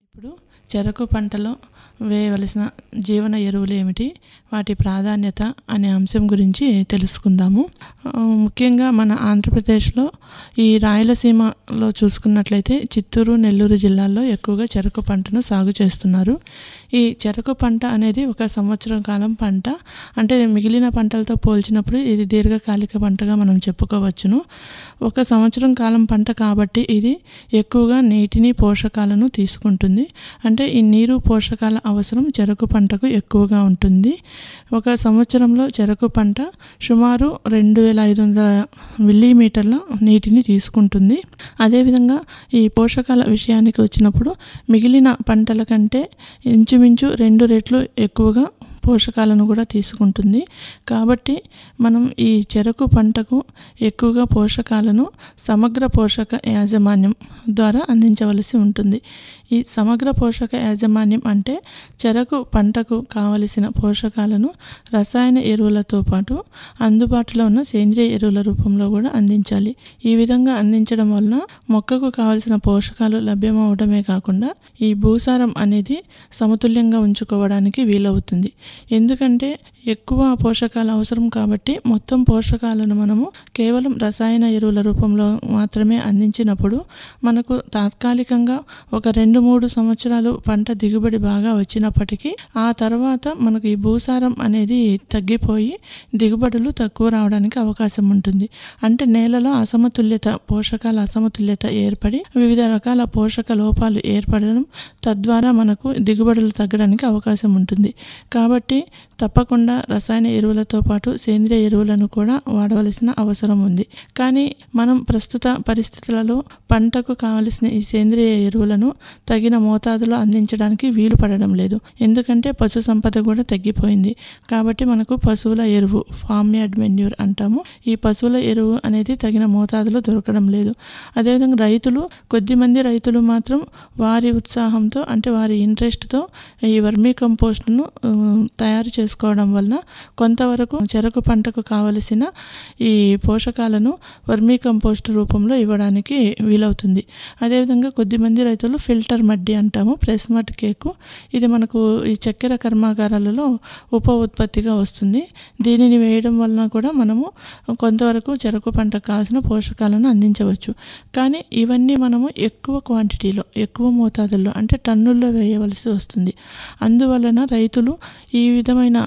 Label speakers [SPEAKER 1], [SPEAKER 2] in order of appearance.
[SPEAKER 1] ఇప్పుడు చెరకు పంటలో వేయవలసిన జీవన ఎరువులు ఏమిటి వాటి ప్రాధాన్యత అనే అంశం గురించి తెలుసుకుందాము ఆ, ముఖ్యంగా మన ఆంధ్రప్రదేశ్లో ఈ రాయలసీమలో చూసుకున్నట్లయితే చిత్తూరు నెల్లూరు జిల్లాల్లో ఎక్కువగా చెరకు పంటను సాగు చేస్తున్నారు ఈ చెరకు పంట అనేది ఒక సంవత్సరం కాలం పంట అంటే మిగిలిన పంటలతో పోల్చినప్పుడు ఇది దీర్ఘకాలిక పంటగా మనం చెప్పుకోవచ్చును ఒక సంవత్సరం కాలం పంట కాబట్టి ఇది ఎక్కువగా నీటిని పోషకాలను తీసుకుంటుంది అంటే ఈ నీరు పోషకాల అవసరం చెరకు పంటకు ఎక్కువగా ఉంటుంది ఒక సంవత్సరంలో చెరకు పంట సుమారు రెండు వేల ఐదు వందల మిల్లీమీటర్ల నీటిని తీసుకుంటుంది అదేవిధంగా ఈ పోషకాల విషయానికి వచ్చినప్పుడు మిగిలిన పంటల కంటే ఇంచుమించు రెండు రెట్లు ఎక్కువగా పోషకాలను కూడా తీసుకుంటుంది కాబట్టి మనం ఈ చెరకు పంటకు ఎక్కువగా పోషకాలను సమగ్ర పోషక యాజమాన్యం ద్వారా అందించవలసి ఉంటుంది ఈ సమగ్ర పోషక యాజమాన్యం అంటే చెరకు పంటకు కావలసిన పోషకాలను రసాయన ఎరువులతో పాటు అందుబాటులో ఉన్న సేంద్రియ ఎరువుల రూపంలో కూడా అందించాలి ఈ విధంగా అందించడం వలన మొక్కకు కావలసిన పోషకాలు లభ్యమవడమే కాకుండా ఈ భూసారం అనేది సమతుల్యంగా ఉంచుకోవడానికి వీలవుతుంది ఎందుకంటే ఎక్కువ పోషకాలు అవసరం కాబట్టి మొత్తం పోషకాలను మనము కేవలం రసాయన ఎరువుల రూపంలో మాత్రమే అందించినప్పుడు మనకు తాత్కాలికంగా ఒక రెండు మూడు సంవత్సరాలు పంట దిగుబడి బాగా వచ్చినప్పటికీ ఆ తర్వాత మనకు ఈ భూసారం అనేది తగ్గిపోయి దిగుబడులు తక్కువ రావడానికి అవకాశం ఉంటుంది అంటే నేలలో అసమతుల్యత పోషకాల అసమతుల్యత ఏర్పడి వివిధ రకాల పోషక లోపాలు ఏర్పడడం తద్వారా మనకు దిగుబడులు తగ్గడానికి అవకాశం ఉంటుంది కాబట్టి తప్పకుండా రసాయన ఎరువులతో పాటు సేంద్రియ ఎరువులను కూడా వాడవలసిన అవసరం ఉంది కానీ మనం ప్రస్తుత పరిస్థితులలో పంటకు కావలసిన ఈ సేంద్రియ ఎరువులను తగిన మోతాదులో అందించడానికి వీలు పడడం లేదు ఎందుకంటే పశు సంపద కూడా తగ్గిపోయింది కాబట్టి మనకు పశువుల ఎరువు ఫామ్ యార్డ్ మెన్యూర్ అంటాము ఈ పశువుల ఎరువు అనేది తగిన మోతాదులో దొరకడం లేదు అదేవిధంగా రైతులు కొద్దిమంది రైతులు మాత్రం వారి ఉత్సాహంతో అంటే వారి ఇంట్రెస్ట్తో ఈ వర్మీ కంపోస్ట్ను ఆ, తయారు చేసుకోవడం వలన కొంతవరకు చెరకు పంటకు కావలసిన ఈ పోషకాలను వర్మీ కంపోస్ట్ రూపంలో ఇవ్వడానికి వీలవుతుంది అదేవిధంగా కొద్దిమంది రైతులు ఫిల్టర్ మడ్డి అంటాము ప్రెస్ మడ్ కేకు ఇది మనకు ఈ చక్కెర కర్మాగారాలలో ఉప ఉత్పత్తిగా వస్తుంది దీనిని వేయడం వలన కూడా మనము కొంతవరకు చెరకు పంటకు కావాల్సిన పోషకాలను అందించవచ్చు కానీ ఇవన్నీ మనము ఎక్కువ క్వాంటిటీలో ఎక్కువ మోతాదుల్లో అంటే టన్నుల్లో వేయవలసి వస్తుంది అందువలన రైతులు ఈ విధమైన